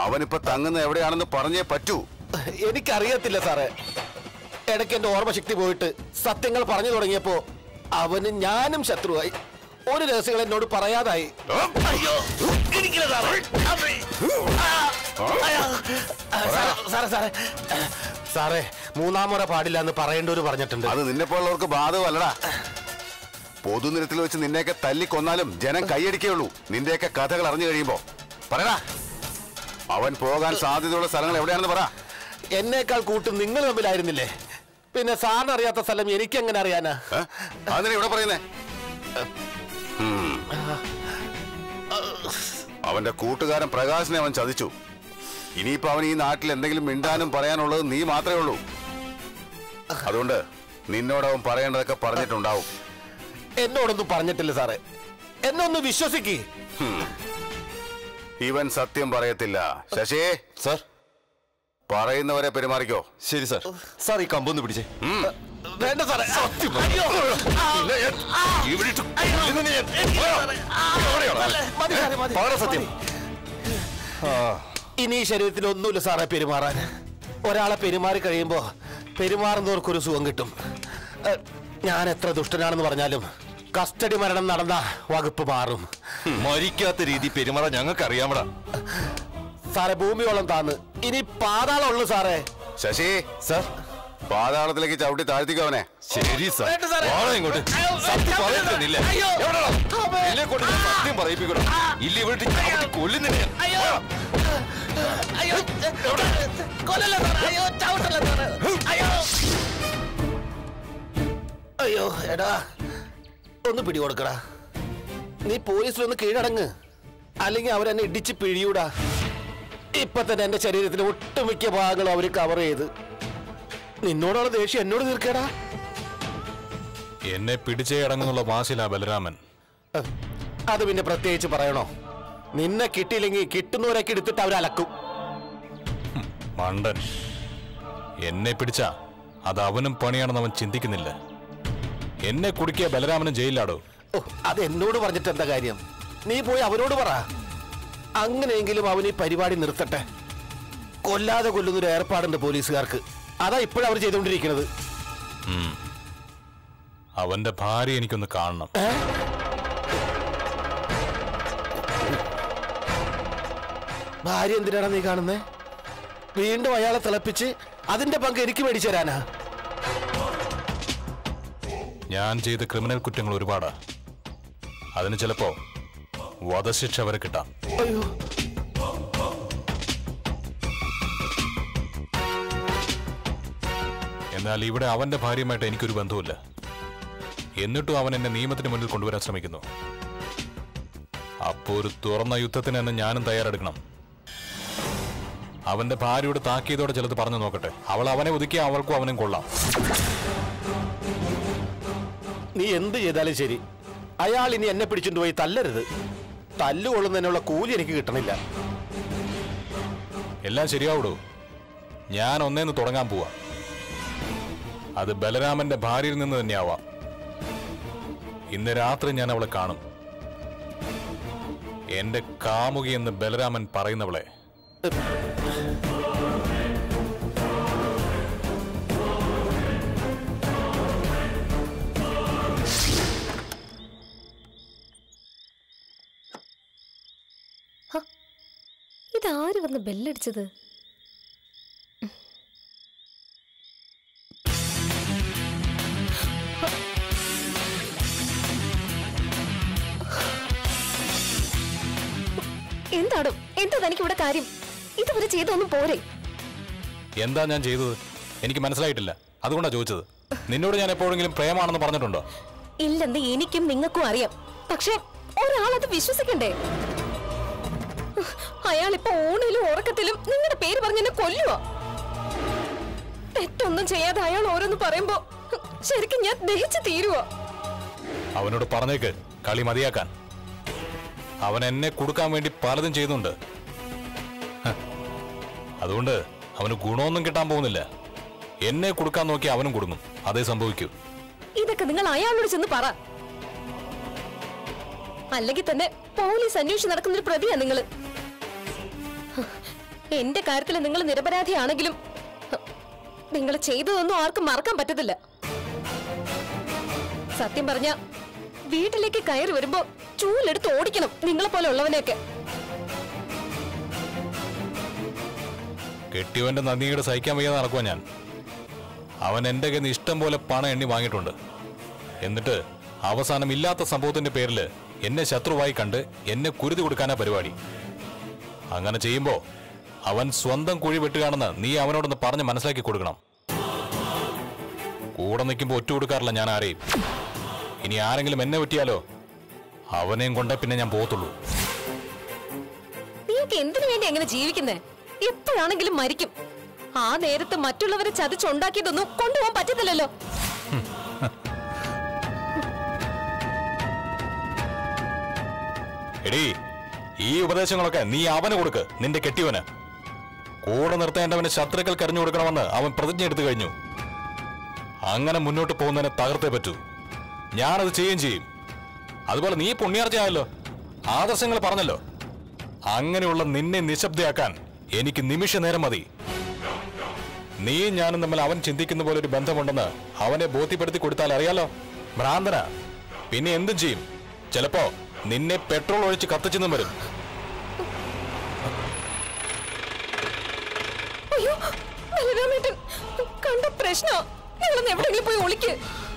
അവനിപ്പോ തങ്ങുന്ന എവിടെയാണെന്ന് പറഞ്ഞേ പറ്റൂ എനിക്കറിയത്തില്ല സാറേ ഇടയ്ക്ക് എന്റെ ഓർമ്മശക്തി പോയിട്ട് സത്യങ്ങൾ പറഞ്ഞു തുടങ്ങിയപ്പോ അവന് ഞാനും ശത്രുവായി ഒരു രഹസ്യങ്ങൾ എന്നോട് പറയാതായി അയ്യോ ഇരിക്കില്ല സാറേ അമ്മേ. ആ, അയ്യോ. ആ, സാറേ, സാറേ സാറേ സാറേ മൂന്നാം മുറ പാടില്ല എന്ന് പറയേണ്ടവര് പറഞ്ഞിട്ടുണ്ട് അത് നിന്നെപ്പോലുള്ളവർക്ക് ബാധകമല്ലടാ പൊതുനിരത്തിൽ വെച്ച് നിന്നെയൊക്കെ തല്ലിക്കൊന്നാലും ജനം കൈയടിക്കേയുള്ളൂ നിന്റെയൊക്കെ കഥകൾ അറിഞ്ഞു കഴിയുമ്പോ പറയടാ അവൻ പോകാൻ സാധ്യതയുള്ള സ്ഥലങ്ങൾ എവിടെയാണെന്ന് പറ എന്നേക്കാൾ കൂട്ടും നിങ്ങൾ തമ്മിലായിരുന്നില്ലേ പിന്നെ സാറിന് അറിയാത്ത സ്ഥലം എനിക്ക് എങ്ങനെ അറിയാനാ ഏ? അതിനെ ഇവിടെ പറയുന്നേ ഉം. അവന്റെ കൂട്ടുകാരൻ പ്രകാശിനെ അവൻ ചതിച്ചു ഇനിയിപ്പോ അവൻ ഈ നാട്ടിൽ എന്തെങ്കിലും മിണ്ടാനും പറയാനുള്ളത് നീ മാത്രമേ ഉള്ളൂ അതുകൊണ്ട് നിന്നോട് അവൻ പറയേണ്ടതൊക്കെ പറഞ്ഞിട്ടുണ്ടാവും എന്നോടൊന്നും പറഞ്ഞിട്ടില്ല സാറേ എന്നെ ഒന്ന് വിശ്വസിക്കേ ഇവൻ സത്യം പറയത്തില്ല ശശി സാർ പറയുന്നവരെ പെരുമാറിക്കോ ശരി സാർ സാർ ഈ കമ്പൊന്ന് പിടിച്ചേ വേണ്ട സാറേ അയ്യോ. ആ. ആ. മതി സാറേ, മതി. പറ സത്യം. ഇനി ഈ ശരീരത്തിൽ ഒന്നുമില്ല സാറേ പെരുമാറാൻ ഒരാളെ പെരുമാറി കഴിയുമ്പോ പെരുമാറുന്നവർക്കൊരു സുഖം കിട്ടും ഏ, ഞാൻ എത്ര ദുഷ്ടനാണെന്ന് പറഞ്ഞാലും കസ്റ്റഡി മരണം നടന്ന വകുപ്പ് മാറും മരിക്കാത്ത രീതി പെരുമാറാൻ ഞങ്ങൾക്ക് അറിയാമടാ സാറേ ഭൂമിയോളം താന്ന് ഇനി പാതാളം ഉള്ളു സാറേ ശശി സാർ പാതാളത്തിലേക്ക് ചവിട്ടി താഴ്ത്തിക്കോ അവനെ ശരി സാർ വേണ്ട സാറേ. വാടാ ഇങ്ങോട്ട് അയ്യോ, സത്യം വേണ്ട പറയുന്നില്ല സാറേ. അയ്യോ. അമ്മേ. എന്നെ കൊണ്ട് ഞാൻ സത്യം പറയിപ്പിക്കണം ഇല്ല ഇവിടെ ചവിട്ടി കൊല്ലുന്നില്ല ഞാൻ. അയ്യോ അയ്യോ കൊല്ലല്ല സാറേ അയ്യോ ചവിട്ടല്ല സാറേ അയ്യോ അയ്യോ എടാ ഒന്ന് പിടികൊടുക്കടാ നീ പോലീസിലൊന്ന് കീഴടങ്ങ് അല്ലെങ്കിൽ അവരെന്നെ ഇടിച്ച് പിഴിയൂടാ ഇപ്പൊ തന്നെ എന്റെ ശരീരത്തിന്റെ ഒട്ടുമിക്ക ഭാഗങ്ങളും അവര് കവർ ചെയ്ത് നിന്നോടുള്ള ദേഷ്യം എന്നോട് തീർക്കേടാ എന്നെ പിടിച്ചേ അടങ്ങുന്നുള്ള വാശിലാ ബലരാമൻ അഹ്, അത് പിന്നെ പ്രത്യേകിച്ച് പറയണോ നിന്നെ കിട്ടിയില്ലെങ്കിൽ കിട്ടുന്നവരൊക്കെ എടുത്തിട്ട് അവരലക്കും മണ്ടൻ എന്നെ പിടിച്ച അത് അവനും പണിയാണെന്ന് അവൻ ചിന്തിക്കുന്നില്ല എന്നെ കുടുക്കിയ ബലരാമനും ജയിലിലാടോ ഓ, അത് എന്നോട് പറഞ്ഞിട്ട് എന്താ കാര്യം നീ പോയി അവനോട് പറ അങ്ങനെയെങ്കിലും അവൻ ഈ പരിപാടി നിർത്തട്ടെ കൊല്ലാതെ കൊല്ലുന്നൊരു ഏർപ്പാടുണ്ട് പോലീസുകാർക്ക് അതാ ഇപ്പോഴവർ ചെയ്തുകൊണ്ടിരിക്കുന്നത് അവന്റെ ഭാര്യ എനിക്കൊന്ന് കാണണം ഭാര്യ എന്തിനാണ് നീ കാണുന്നേ വീണ്ടും അയാളെ തിളപ്പിച്ച് അതിന്റെ പങ്ക് എനിക്ക് മേടിച്ചു തരാനാ ഞാൻ ചെയ്ത ക്രിമിനൽ കുറ്റങ്ങൾ ഒരുപാടാ അതിന് ചിലപ്പോ വധശിക്ഷ വരെ കിട്ടാം അയ്യോ എന്നാൽ ഇവിടെ അവന്റെ ഭാര്യയുമായിട്ട് എനിക്കൊരു ബന്ധവുമില്ല എന്നിട്ടും അവൻ എന്നെ നിയമത്തിന് മുന്നിൽ കൊണ്ടുവരാൻ ശ്രമിക്കുന്നു അപ്പോ ഒരു തുറന്ന യുദ്ധത്തിന് തന്നെ ഞാനും തയ്യാറെടുക്കണം അവന്റെ ഭാര്യയോട് താക്കിയതോടെ ചിലത് പറഞ്ഞു നോക്കട്ടെ അവൾ അവനെ ഒതുക്കിയ അവൾക്കും അവനും കൊള്ളാം നീ എന്ത് ചെയ്താലും ശരി അയാൾ ഇനി എന്നെ പിടിച്ചുകൊണ്ട് പോയി തല്ലരുത് തല്ലുകൊള്ളുന്നതിനുള്ള കൂലി എനിക്ക് കിട്ടണില്ല എല്ലാം ശരിയാവൂടോ ഞാൻ ഒന്നേന്ന് തുടങ്ങാൻ പോവാ അത് ബലരാമന്റെ ഭാര്യയിൽ നിന്ന് തന്നെയാവാം ഇന്ന് രാത്രി ഞാൻ അവളെ കാണും എന്റെ കാമുകി എന്ന് ബലരാമൻ പറയുന്നവളെ ഇതാര് വന്ന് ബെല്ലടിച്ചത് എന്താടോ എന്താ തനിക്ക് ഇവിടെ കാര്യം ഇതുവരെ ചെയ്തൊന്നും പോരെ എന്താ ഞാൻ ചെയ്തത് എനിക്ക് മനസ്സിലായിട്ടില്ല അതുകൊണ്ടാ ചോദിച്ചത് നിന്നോട് ഞാൻ എപ്പോഴെങ്കിലും പ്രേമാണെന്ന് പറഞ്ഞിട്ടുണ്ടോ ഇല്ലെന്ന് എനിക്കും നിങ്ങൾക്കും അറിയാം പക്ഷെ ഒരാളത് വിശ്വസിക്കണ്ടേ അയാൾ ഇപ്പൊ ഊണിലും ഉറക്കത്തിലും നിങ്ങളുടെ പേര് പറഞ്ഞ് എന്നെ കൊല്ലുവാ തെറ്റൊന്നും ചെയ്യാതെ അയാൾ ഓരോന്ന് പറയുമ്പോ ശരിക്കും ഞാൻ ദഹിച്ചു തീരുവാ അവനോട് പറഞ്ഞേക്ക് കളി മതിയാക്കാൻ അവൻ എന്നെ കൊടുക്കാൻ വേണ്ടി പലതും ചെയ്യുന്നുണ്ട് ഹ. അതുകൊണ്ട് അവന് ഗുണമൊന്നും കിട്ടാൻ പോകുന്നില്ല എന്നെ കൊടുക്കാൻ നോക്കി അവനും കൊടുങ്ങും അതേ സംഭവിക്കൂ ഇതൊക്കെ നിങ്ങൾ അയാളോട് ചെന്ന് പറ അല്ലെങ്കിൽ തന്നെ പോലീസ് അന്വേഷിച്ച് നടക്കുന്ന ഒരു പ്രതിയാ നിങ്ങള് എന്റെ കാര്യത്തിൽ നിങ്ങൾ നിരപരാധിയാണെങ്കിലും നിങ്ങൾ ചെയ്തതൊന്നും ആർക്കും മറക്കാൻ പറ്റത്തില്ല സത്യം പറഞ്ഞ വീട്ടിലേക്ക് കയറി വരുമ്പോ ചൂലെടുത്ത് ഓടിക്കണം നിങ്ങളെ പോലെ ഉള്ളവനെയൊക്കെ കെട്ടിയവന്റെ നന്ദിയുടെ സഹിക്കാൻ വയ്യാതെ നടക്കുവാ ഞാൻ അവൻ എന്റെ കയ്യിൽ നിന്ന് ഇഷ്ടം പോലെ പണം എണ്ണി വാങ്ങിയിട്ടുണ്ട് എന്നിട്ട് അവസാനം ഇല്ലാത്ത സംഭവത്തിന്റെ പേരിൽ എന്നെ ശത്രുവായി കണ്ട് എന്നെ കുരുതി കൊടുക്കാനാ പരിപാടി അങ്ങനെ ചെയ്യുമ്പോ അവൻ സ്വന്തം കുഴി വെട്ടുകയാണെന്ന് നീ അവനോടൊന്ന് പറഞ്ഞ് മനസ്സിലാക്കി കൊടുക്കണം കൂടെ നിൽക്കുമ്പോൾ ഒറ്റ കൊടുക്കാറില്ല ഞാൻ ആരെയും ഇനി ആരെങ്കിലും എന്നെ പറ്റിയാലോ അവനെയും കൊണ്ടേ പിന്നെ ഞാൻ പോകത്തുള്ളൂ നീക്ക് എന്തിനു വേണ്ടി എങ്ങനെ ജീവിക്കുന്നേ എപ്പോഴാണെങ്കിലും മരിക്കും ആ നേരത്ത് മറ്റുള്ളവരെ ചതിച്ചുണ്ടാക്കിയതൊന്നും കൊണ്ടുപോകാൻ പറ്റത്തില്ലല്ലോ എടീ ഈ ഉപദേശങ്ങളൊക്കെ നീ അവന് കൊടുക്ക് നിന്റെ കെട്ടിയവന് കൂടെ നിർത്തേണ്ടവന് ശത്രുക്കൾ കരഞ്ഞു കൊടുക്കണമെന്ന് അവൻ പ്രതിജ്ഞ എടുത്തു കഴിഞ്ഞു അങ്ങനെ മുന്നോട്ട് പോകുന്നതിനെ തകർത്തേ പറ്റൂ ഞാനത് ചെയ്യുകയും ചെയ്യും അതുപോലെ നീ പുണ്യാർച്ചയായല്ലോ ആദർശങ്ങൾ പറഞ്ഞല്ലോ അങ്ങനെയുള്ള നിന്നെ നിശബ്ദയാക്കാൻ എനിക്ക് നിമിഷ നേരം മതി നീയും ഞാനും തമ്മിൽ അവൻ ചിന്തിക്കുന്ന പോലെ ഒരു ബന്ധമുണ്ടെന്ന് അവനെ ബോധ്യപ്പെടുത്തി കൊടുത്താൽ അറിയാലോ ഭ്രാന്തന പിന്നെ എന്തും ചെയ്യും ചിലപ്പോ നിന്നെ പെട്രോൾ ഒഴിച്ച് കത്തിച്ചെന്നും വരും അയ്യോ ബലരാമേട്ടൻ കണ്ട പ്രശ്നോ നിങ്ങളൊന്ന് എവിടെയെങ്കിലും പോയി ഒളിക്ക്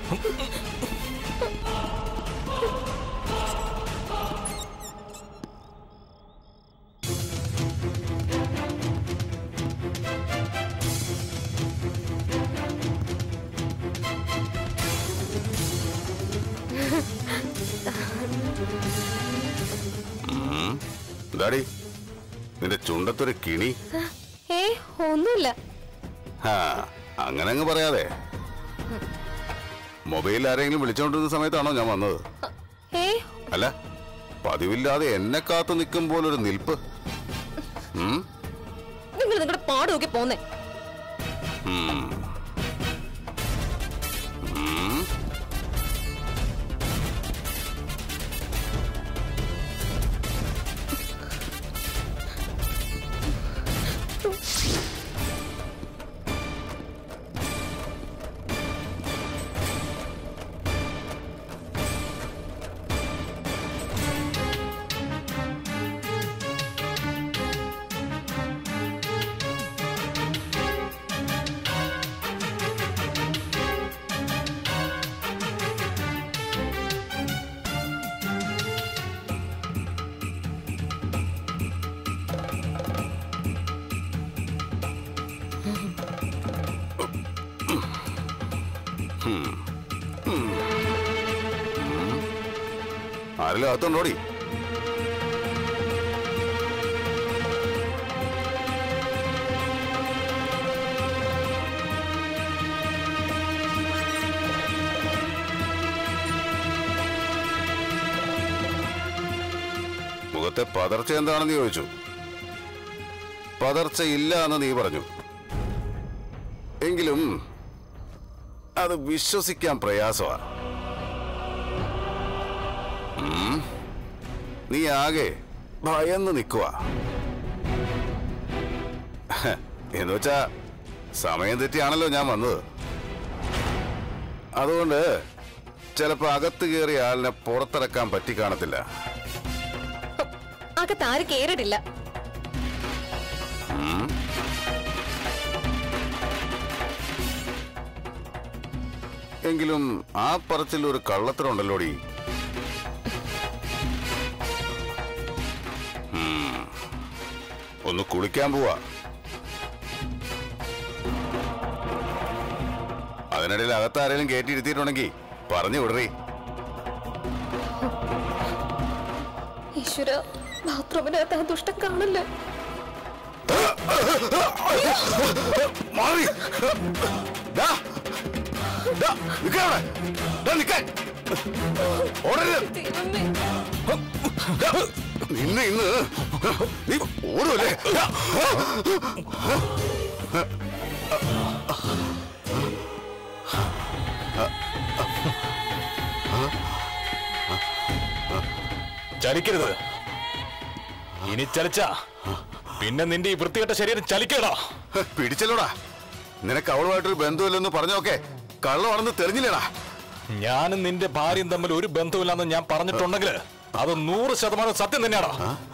എന്താടി നിന്റെ ചുണ്ടത്തൊരു കിണി ഏ ഒന്നുമില്ല ഹാ അങ്ങനെ അങ്ങ് പറയാതെ മൊബൈലിൽ ആരെങ്കിലും വിളിച്ചോണ്ടിരുന്ന സമയത്താണോ ഞാൻ വന്നത് ഏ അല്ല പതിവില്ലാതെ എന്നെ കാത്തു നിൽക്കും പോലൊരു നിൽപ്പ് ഉം? നിങ്ങൾ നിങ്ങളുടെ പാട് നോക്കി പോന്നേ ഉം. ഉം. ആരെങ്കിലും അകത്തുണ്ടോടി മുഖത്തെ പതർച്ച എന്താണെന്ന് ചോദിച്ചു പതർച്ച ഇല്ല എന്ന് നീ പറഞ്ഞു എങ്കിലും അത് വിശ്വസിക്കാൻ പ്രയാസമാണ് നീ ആകെ ഭയന്ന് നിൽക്കുക എന്ന് വെച്ചാ സമയം തെറ്റിയാണല്ലോ ഞാൻ വന്നത് അതുകൊണ്ട് ചിലപ്പോ അകത്ത് കയറിയ ആളിനെ പുറത്തിറക്കാൻ പറ്റി കാണത്തില്ല അകത്ത് ആരും കേറിയിട്ടില്ല എങ്കിലും ആ പറച്ചിൽ ഒരു കള്ളത്തരമുണ്ടല്ലോടി ഉം. ഒന്ന് കുളിക്കാൻ പോവാ അതിനിടയിൽ അകത്ത് ആരെങ്കിലും കയറ്റിയിരുത്തിയിട്ടുണ്ടെങ്കിൽ പറഞ്ഞു വിടറി ഈശ്വര ബാത്റൂമിനകത്ത് ആ ദുഷ്ടം കാണില്ല മാറി ദാ. ദാ, നിക്കവിടെ. ദാ, നിക്കാൻ. ഓടരുത്. ദൈവമേ ദാ, നിന്നെ ഇന്ന് നീ ഓടുമല്ലേ ദാ. ചലിക്കരുത് ഇനി ചലിച്ച പിന്നെ നിന്റെ ഈ വൃത്തികെട്ട ശരീരം ചലിക്കടാ ഹ്, പിടിച്ചല്ലോടാ നിനക്ക് അവളുമായിട്ടൊരു ബന്ധമില്ലെന്ന് പറഞ്ഞൊക്കെ കള്ളമാണെന്ന് തെളിഞ്ഞില്ലടാ ഞാനും നിന്റെ ഭാര്യയും തമ്മിൽ ഒരു ബന്ധമില്ലാന്ന് ഞാൻ പറഞ്ഞിട്ടുണ്ടെങ്കിൽ അത് നൂറ് ശതമാനം സത്യം തന്നെയാടാ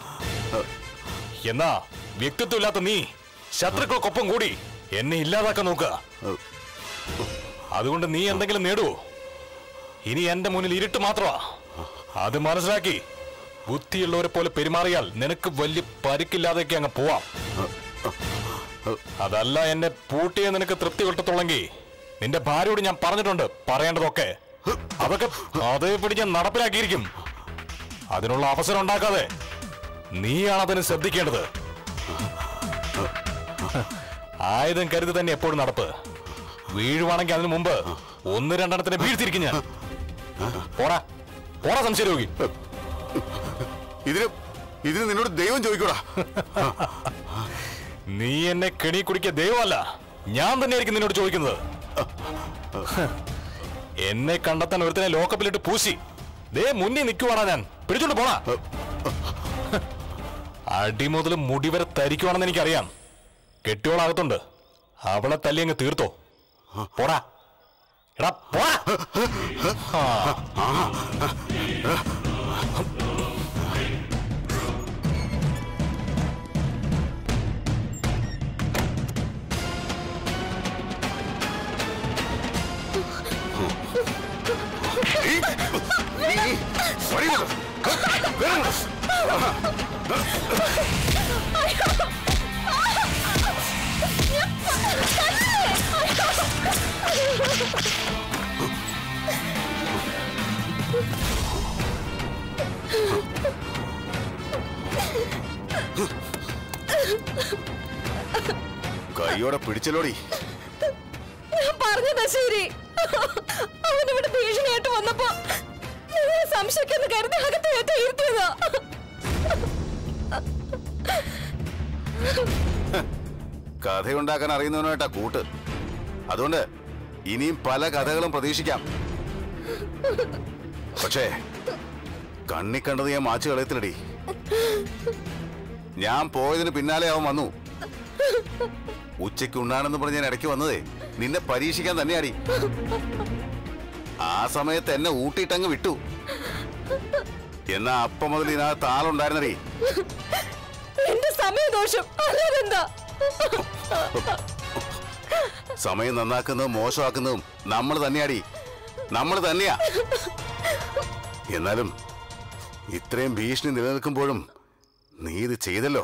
എന്നാ വ്യക്തിത്വമില്ലാത്ത നീ ശത്രുക്കൾക്കൊപ്പം കൂടി എന്നെ ഇല്ലാതാക്കാൻ നോക്കുക അതുകൊണ്ട് നീ എന്തെങ്കിലും നേടുവോ ഇനി എന്റെ മുന്നിൽ ഇരുട്ട് മാത്രമാ അത് മനസ്സിലാക്കി ബുദ്ധിയുള്ളവരെ പോലെ പെരുമാറിയാൽ നിനക്ക് വലിയ പരിക്കില്ലാതെയൊക്കെ അങ്ങ് പോവാം അതല്ല എന്നെ പൂട്ടിയെ നിനക്ക് തൃപ്തി കിട്ടത്തുള്ളെങ്കിൽ നിന്റെ ഭാര്യയോട് ഞാൻ പറഞ്ഞിട്ടുണ്ട് പറയേണ്ടതൊക്കെ അതൊക്കെ അതേപടി ഞാൻ നടപ്പിലാക്കിയിരിക്കും അതിനുള്ള അവസരം ഉണ്ടാക്കാതെ നീയാണ് അതിന് ശ്രദ്ധിക്കേണ്ടത് ആയുധം കരുതി തന്നെ എപ്പോഴും നടപ്പ് വീഴുവാണെങ്കിൽ അതിനു മുമ്പ് ഒന്ന് രണ്ടെണ്ണത്തിനെ വീഴ്ത്തിരിക്കും ഞാൻ പോടാ പോടാ സംശയരോഗി ഇതിന് ഇതിന് നിന്നോട് ദൈവം ചോദിക്കൂടാ നീ എന്നെ കെണി കുടിക്കിയ ദൈവമല്ല ഞാൻ തന്നെയായിരിക്കും നിന്നോട് ചോദിക്കുന്നത് എന്നെ കണ്ടെത്താൻ ഒരുത്തനെ ലോക്കപ്പിലിട്ട് പൂശി ദേ മുന്നിൽ നിൽക്കുവാണാ ഞാൻ പിടിച്ചോണ്ട് പോണാ അടി മുതൽ മുടി വരെ തരിക്കുവാണെന്ന് എനിക്കറിയാം കെട്ടിയോളാകത്തുണ്ട് അവളെ തല്ലി അങ്ങ് തീർത്തോ പോടാ എടാ പോടാ കൈയോടെ പിടിച്ചല്ലോടി ഞാൻ പറഞ്ഞതാ ശരി അവനിവിടെ ഭീഷണിയായിട്ട് വന്നപ്പോ നിങ്ങളെ സംശയിക്കുന്ന കരുതി അകത്ത് കയറ്റി ഇരുത്തിയതാ കഥയുണ്ടാക്കാൻ അറിയുന്നവനായിട്ടാ കൂട്ട് അതുകൊണ്ട് ഇനിയും പല കഥകളും പ്രതീക്ഷിക്കാം പക്ഷേ കണ്ണി കണ്ടത് ഞാൻ മാച്ചു കളയത്തില്ലടി ഞാൻ പോയതിന് പിന്നാലെ അവൻ വന്നു ഉച്ചയ്ക്ക് ഉണ്ണാണെന്ന് പറഞ്ഞ് ഞാൻ ഇടയ്ക്ക് വന്നതേ നിന്നെ പരീക്ഷിക്കാൻ തന്നെയാടി ആ സമയത്ത് എന്നെ ഊട്ടിയിട്ടങ്ങ് വിട്ടു എന്നാ അപ്പം മുതൽ ഇതിനകത്ത് ആളുണ്ടായിരുന്നടി എന്റെ സമയദോഷം അല്ലാതെന്താ സമയം നന്നാക്കുന്നതും മോശമാക്കുന്നതും നമ്മൾ തന്നെയാടി നമ്മൾ തന്നെയാ എന്നാലും ഇത്രയും ഭീഷണി നിലനിൽക്കുമ്പോഴും നീ ഇത് ചെയ്തല്ലോ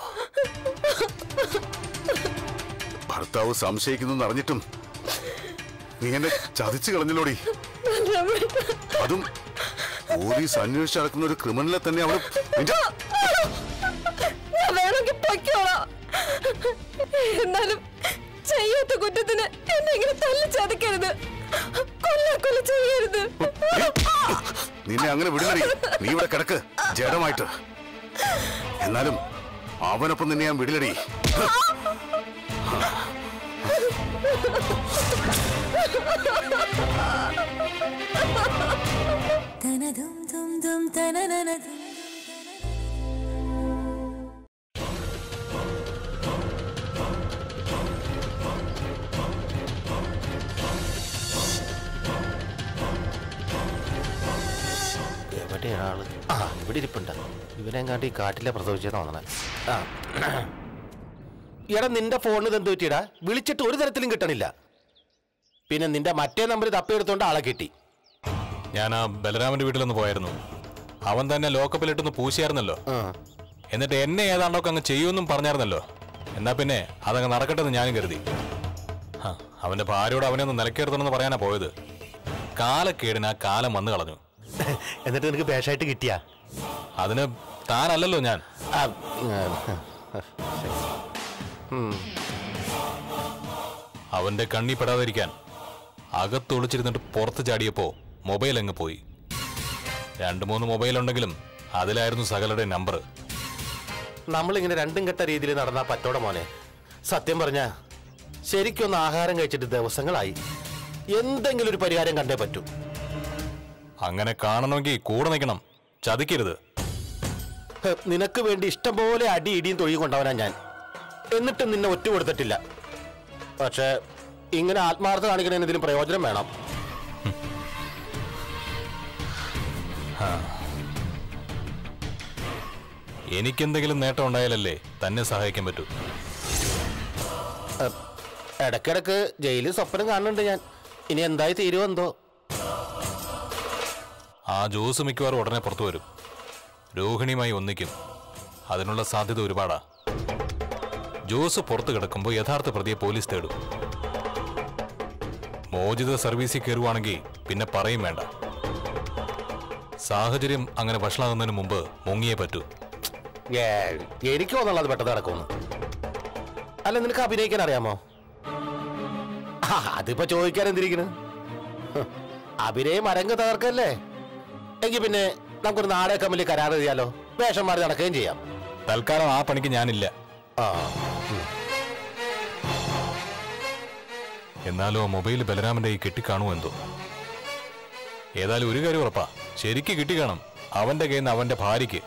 ഭർത്താവ് സംശയിക്കുന്നു അറിഞ്ഞിട്ടും നീ എന്നെ ചതിച്ചു കളഞ്ഞല്ലോടി അതും പോലീസ് അന്വേഷിച്ച് നടക്കുന്ന ഒരു ക്രിമിനലെ തന്നെ അവള് നിന്റെ- ഞാൻ വേണമെങ്കിൽ പൊയ്ക്കോളാം എന്നാലും ചെയ്യാത്ത കുറ്റത്തിന് എന്നെ ഇങ്ങനെ തല്ലി ചതക്കരുത് കൊല്ല കൊല്ല ചെയ്യരുത് നിന്നെ അങ്ങനെ വിടുന്നടി നീ ഇവിടെ കിടക്ക് ജഡമായിട്ട് എന്നാലും അവനൊപ്പം നിന്നെ ഞാൻ വിടില്ലടി തനതും തും തും തനനനതും എവിടെയാണ് ആള് ആ ഇവിടെ ഇരിപ്പുണ്ട് ഇവനെങ്ങാണ്ട് ഈ കാട്ടിലെ പ്രസവിച്ചത് തോന്നണേ ആ എടാ നിന്റെ ഫോണിന് എന്ത് പറ്റിയടാ വിളിച്ചിട്ട് ഒരു തരത്തിലും കിട്ടണില്ല പിന്നെ നിന്റെ മറ്റേ നമ്പർ തപ്പിയെടുത്തോണ്ട് ആളെ കിട്ടി ഞാൻ ആ ബലരാമന്റെ വീട്ടിലൊന്ന് പോയായിരുന്നു അവൻ തന്നെ ലോക്കപ്പിലിട്ടൊന്ന് പൂശിയായിരുന്നല്ലോ ആ എന്നിട്ട് എന്നെ ഏതാണ്ടൊക്കെ അങ്ങ് ചെയ്യുമെന്നും പറഞ്ഞായിരുന്നല്ലോ എന്നാ പിന്നെ അതങ്ങ് നടക്കട്ടെ എന്ന് ഞാനും കരുതി ഹ, അവന്റെ ഭാര്യയോട് അവനെ ഒന്ന് നിലക്കേർത്തണമെന്ന് പറയാനാ പോയത് കാലക്കേടിന് ആ കാലം വന്നു കളഞ്ഞു എന്നിട്ട് നിനക്ക് പേഷായിട്ട് കിട്ടിയാ അതിന് താനല്ലല്ലോ ഞാൻ ആ, ഉം. അവന്റെ കണ്ണി പെടാതിരിക്കാൻ അകത്തൊളിച്ചിരുന്നിട്ട് പുറത്ത് ചാടിയപ്പോ മൊബൈൽ അങ്ങ് പോയി രണ്ട് മൂന്ന് മൊബൈൽ ഉണ്ടെങ്കിലും അതിലായിരുന്നു സകലരുടെ നമ്പർ നമ്മളിങ്ങനെ രണ്ടും കെട്ട രീതിയിൽ നടന്നാ പറ്റോടെ മോനെ സത്യം പറഞ്ഞ ശരിക്കൊന്ന് ആഹാരം കഴിച്ചിട്ട് ദിവസങ്ങളായി എന്തെങ്കിലും ഒരു പരിഹാരം കണ്ടേ പറ്റൂ അങ്ങനെ കാണണമെങ്കിൽ കൂടെ നിൽക്കണം ചതിക്കരുത് ഹ്, നിനക്ക് വേണ്ടി ഇഷ്ടം പോലെ അടി ഇടിയും തൊഴിയും കൊണ്ടവനാ ഞാൻ എന്നിട്ടും നിന്നെ ഒറ്റ കൊടുത്തിട്ടില്ല പക്ഷെ ഇങ്ങനെ ആത്മാർത്ഥ കാണിക്കുന്നതിന് ഇതിന് പ്രയോജനം വേണം എനിക്കെന്തെങ്കിലും നേട്ടം ഉണ്ടായാലല്ലേ തന്നെ സഹായിക്കാൻ പറ്റൂ ഏഹ്, ഇടയ്ക്കിടയ്ക്ക് ജയിലിൽ സ്വപ്നം കാണുന്നുണ്ട് ഞാൻ ഇനി എന്തായി തീരുമെന്തോ ആ ജോസ് മിക്കവാറും ഉടനെ പുറത്തു വരും രോഹിണിയുമായി ഒന്നിക്കും അതിനുള്ള സാധ്യത ഒരുപാടാ ജോസ് പുറത്തു കിടക്കുമ്പോൾ യഥാർത്ഥ പ്രതിയെ പോലീസ് തേടും മോചിത സർവീസിൽ കയറുവാണെങ്കിൽ പിന്നെ പറയും വേണ്ട സാഹചര്യം അങ്ങനെ വഷളാകുന്നതിന് മുമ്പ് മുങ്ങിയേ പറ്റൂ ഏ, എനിക്ക് തോന്നുള്ളത് പെട്ടെന്ന് നടക്കുമെന്ന് അല്ല നിനക്ക് അഭിനയിക്കാൻ അറിയാമോ ആ, അതിപ്പോ ചോദിക്കാൻ എന്തിരിക്കണ് ഹ്, അഭിനയം അരങ്ങ് തകർക്കല്ലേ എങ്കിൽ പിന്നെ നമുക്കൊരു നാടക കമ്പനി കരാർ ചെയ്യാലോ വേഷം മാറി നടക്കുകയും ചെയ്യാം തൽക്കാലം ആ പണിക്ക് ഞാനില്ല ആ എന്നാലും ആ മൊബൈൽ ബലരാമന്റെ ഈ കെട്ടിക്കാണുമോ എന്തോ ഏതായാലും ഒരു കാര്യം ഉറപ്പാ ശരിക്ക് കിട്ടിക്കാണും അവന്റെ കയ്യിൽ നിന്ന് അവന്റെ ഭാര്യയ്ക്ക്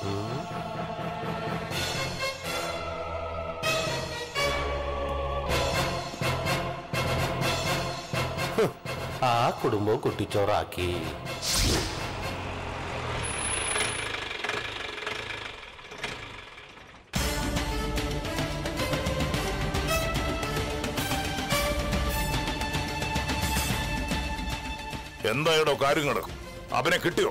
ആ കുടുംബവും കുട്ടിച്ചോറാക്കി എന്തായടോ കാര്യങ്ങൾ അവനെ കിട്ടിയോ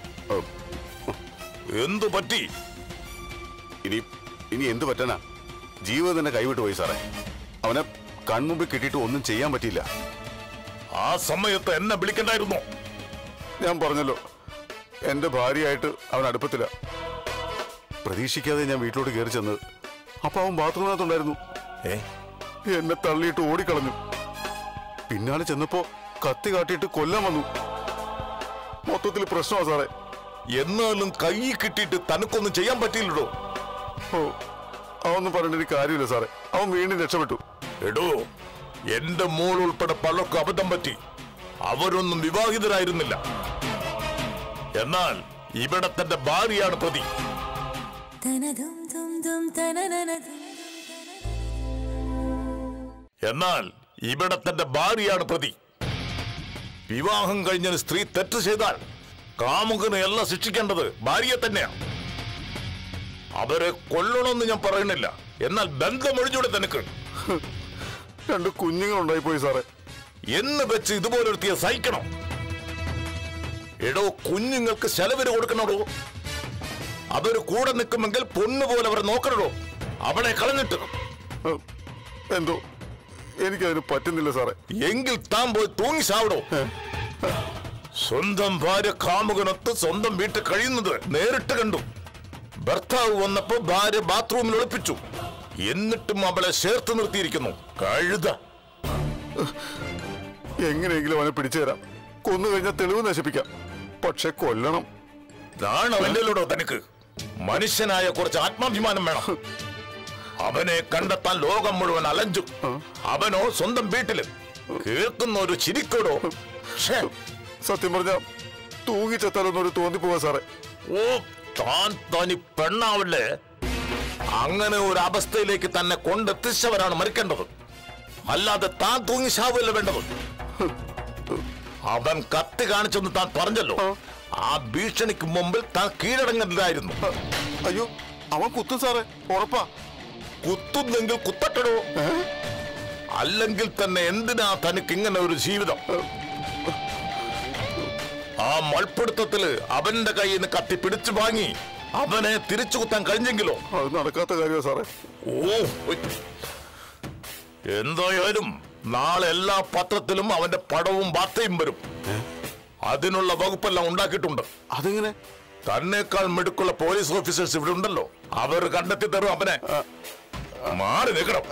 എന്തു പറ്റി ഇനി ഇനി എന്ത് പറ്റാനാ ജീവൻ തന്നെ കൈവിട്ടു പോയി സാറേ അവനെ കൺമുമ്പിൽ കിട്ടിയിട്ട് ഒന്നും ചെയ്യാൻ പറ്റിയില്ല ആ സമയത്ത് എന്നെ വിളിക്കണ്ടായിരുന്നോ ഞാൻ പറഞ്ഞല്ലോ എന്റെ ഭാര്യയായിട്ട് അവൻ അടുപ്പത്തില്ല പ്രതീക്ഷിക്കാതെ ഞാൻ വീട്ടിലോട്ട് കയറി ചെന്നത് അപ്പൊ അവൻ ബാത്റൂമിനകത്തുണ്ടായിരുന്നു ഏ എന്നെ തള്ളിയിട്ട് ഓടിക്കളഞ്ഞു പിന്നാലെ ചെന്നപ്പോ കത്തി കാട്ടിയിട്ട് കൊല്ലാൻ വന്നു മൊത്തത്തിൽ പ്രശ്നമാ സാറേ എന്നാലും കൈ കിട്ടിയിട്ട് തനക്കൊന്നും ചെയ്യാൻ പറ്റിയില്ലടോ ഓ അവൊന്നും പറഞ്ഞിട്ട് കാര്യമില്ല സാറേ അവൻ വീണ്ടും രക്ഷപ്പെട്ടു എടോ എന്റെ മോൾ ഉൾപ്പെടെ പലർക്കും അബദ്ധം പറ്റി അവരൊന്നും വിവാഹിതരായിരുന്നില്ല എന്നാൽ ഇവിടെ തന്റെ ഭാര്യയാണ് പ്രതി തനതും തും തും തനനനതും എന്നാൽ ഇവിടെ തന്റെ ഭാര്യയാണ് പ്രതി വിവാഹം കഴിഞ്ഞൊരു സ്ത്രീ തെറ്റ് ചെയ്താൽ കാമുകനെ എല്ലാം ശിക്ഷിക്കേണ്ടത് ഭാര്യയെ തന്നെയാണ് അവരെ കൊല്ലണമെന്ന് ഞാൻ പറയുന്നില്ല എന്നാൽ ബന്ധമൊഴിഞ്ഞൂടെ തനിക്ക് രണ്ട് കുഞ്ഞുങ്ങൾ ഉണ്ടായിപ്പോയി സാറേ എന്ന് വെച്ച് ഇതുപോലൊരുത്തിയെ സഹിക്കണം എടോ കുഞ്ഞുങ്ങൾക്ക് ചെലവിന് കൊടുക്കണോ അവര് കൂടെ നിൽക്കുമെങ്കിൽ പൊണ്ണുപോലെ അവരെ നോക്കണോ അവളെ കളഞ്ഞിട്ട് ഏ, എന്തോ എനിക്കതിന് പറ്റുന്നില്ല സാറേ എങ്കിൽ താൻ പോയി തൂങ്ങി ചാവടോ സ്വന്തം ഭാര്യ കാമുകനൊത്ത് സ്വന്തം വീട്ടിൽ കഴിയുന്നത് നേരിട്ട് കണ്ടു ഭർത്താവ് വന്നപ്പോ ഭാര്യ ബാത്റൂമിൽ ഒളിപ്പിച്ചു എന്നിട്ടും അവളെ ചേർത്ത് നിർത്തിയിരിക്കുന്നു കഴുത എങ്ങനെയെങ്കിലും അവനെ പിടിച്ചു തരാം കൊന്നു കഴിഞ്ഞാൽ തെളിവ് നശിപ്പിക്കാം പക്ഷെ കൊല്ലണം നാണമല്ലല്ലോടോ തനിക്ക് മനുഷ്യനായ കുറച്ച് ആത്മാഭിമാനം വേണം അവനെ കണ്ടെത്താൻ ലോകം മുഴുവൻ അലഞ്ചു അവനോ സ്വന്തം വീട്ടില് കേൾക്കുന്ന ഒരു ചിരിക്കോടോ ഛേ, സത്യം പറഞ്ഞ തൂങ്ങിച്ചെത്താലൊന്നൊരു തോന്നിപ്പോവാ സാറേ ഓ താൻ തനി പെണ്ണാവില്ലേ അങ്ങനെ ഒരു അവസ്ഥയിലേക്ക് തന്നെ കൊണ്ടെത്തിച്ചവരാണ് മരിക്കേണ്ടത് അല്ലാതെ താൻ തൂങ്ങി ശാവല്ല വേണ്ടത് അവൻ കത്തി കാണിച്ചെന്ന് താൻ പറഞ്ഞല്ലോ ആ ഭീഷണിക്ക് മുമ്പിൽ താൻ കീഴടങ്ങരുതായിരുന്നു അ- അയ്യോ അവൻ കുത്തും സാറേ ഉറപ്പാ കുത്തുന്നെങ്കിൽ കുത്തട്ടടോ അല്ലെങ്കിൽ തന്നെ എന്തിനാ തനിക്ക് ഇങ്ങനെ ഒരു ജീവിതം ആ മൾപ്പിടുത്തത്തില് അവന്റെ കയ്യിൽ നിന്ന് കത്തി പിടിച്ചു വാങ്ങി അവനെ തിരിച്ചു കുത്താൻ കഴിഞ്ഞെങ്കിലോ അത് നടക്കാത്ത കാര്യമാണ് സാറേ ഓ ഉയ്. എന്തായാലും നാളെ എല്ലാ പത്രത്തിലും അവന്റെ പടവും വാർത്തയും വരും അതിനുള്ള വകുപ്പെല്ലാം ഉണ്ടാക്കിയിട്ടുണ്ട് അതെങ്ങനെ തന്നേക്കാൾ മിടുക്കുള്ള പോലീസ് ഓഫീസേഴ്സ് ഇവിടെ ഉണ്ടല്ലോ അവർ കണ്ടെത്തി തരും അവനെ മാറി നിൽക്കണം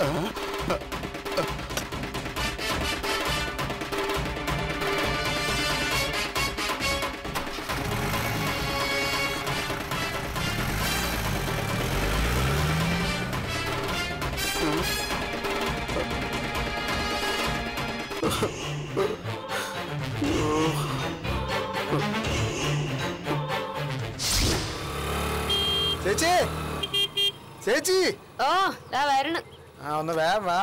ചേച്ചി ചേച്ചി ഓ ദാ വരണം ആ ഒന്ന് വേഗം വാ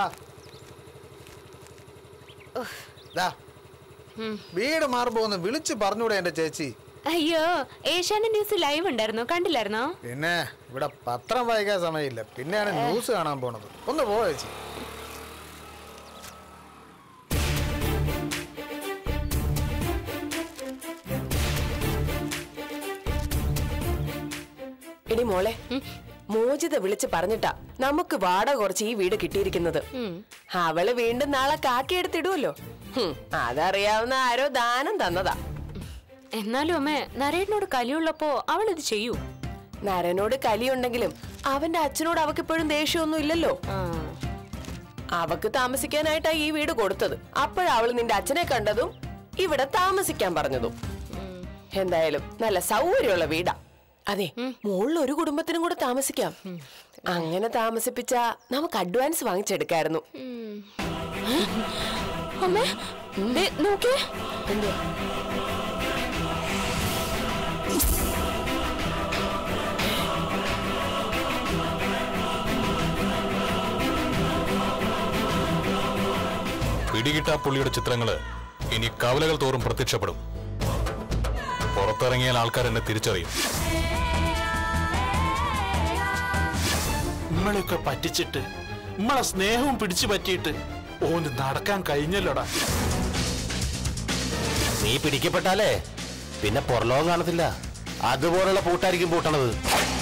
ദാ, വീട് മാറുമ്പോ ഒന്ന് വിളിച്ചു പറഞ്ഞൂടെ എന്റെ ചേച്ചി അയ്യോ ഏഷ്യാനെറ്റ് ന്യൂസ് ലൈവ് ഉണ്ടായിരുന്നോ കണ്ടില്ലായിരുന്നോ പിന്നെ ഇവിടെ പത്രം വായിക്കാൻ സമയമില്ല പിന്നെയാണ് ന്യൂസ് കാണാൻ പോണത് ഒന്ന് പോ ചേച്ചി എടി മോളെ മോചിത വിളിച്ച് പറഞ്ഞിട്ടാ നമുക്ക് വാടക കുറച്ച് ഈ വീട് കിട്ടിയിരിക്കുന്നത് അവള് വീണ്ടും നാളെ കാക്കിയെടുത്തിടുമല്ലോ ഹും, അതറിയാവുന്ന ആരോ ദാനം തന്നതാ എന്നാലും അമ്മേ നരേട്ടനോട് കലിയുള്ളപ്പോ അവൾ ഇത് ചെയ്യൂ നരനോട് കലിയുണ്ടെങ്കിലും അവന്റെ അച്ഛനോട് അവക്ക് ഇപ്പോഴും ദേഷ്യമൊന്നും ഇല്ലല്ലോ അവക്ക് താമസിക്കാനായിട്ടാ ഈ വീട് കൊടുത്തത് അപ്പോഴാ അവള് നിന്റെ അച്ഛനെ കണ്ടതും ഇവിടെ താമസിക്കാൻ പറഞ്ഞതും എന്തായാലും നല്ല സൗകര്യമുള്ള വീടാ അതെ മുകളിൽ ഒരു കുടുംബത്തിനും കൂടെ താമസിക്കാം അങ്ങനെ താമസിപ്പിച്ച നമുക്ക് അഡ്വാൻസ് വാങ്ങിച്ചെടുക്കായിരുന്നു അമ്മേ ദേ, നോക്കേ പിടികിട്ടാ പുള്ളിയുടെ ചിത്രങ്ങള് ഇനി കവലകൾ തോറും പ്രത്യക്ഷപ്പെടും പുറത്തിറങ്ങിയാൽ ആൾക്കാർ എന്നെ തിരിച്ചറിയും നമ്മളെയൊക്കെ പറ്റിച്ചിട്ട് നമ്മളെ സ്നേഹവും പിടിച്ചു പറ്റിയിട്ട് ഓന് നടക്കാൻ കഴിഞ്ഞല്ലോടാ നീ പിടിക്കപ്പെട്ടാലേ പിന്നെ പുറലോകം കാണത്തില്ല അതുപോലുള്ള പൂട്ടായിരിക്കും പൂട്ടണത്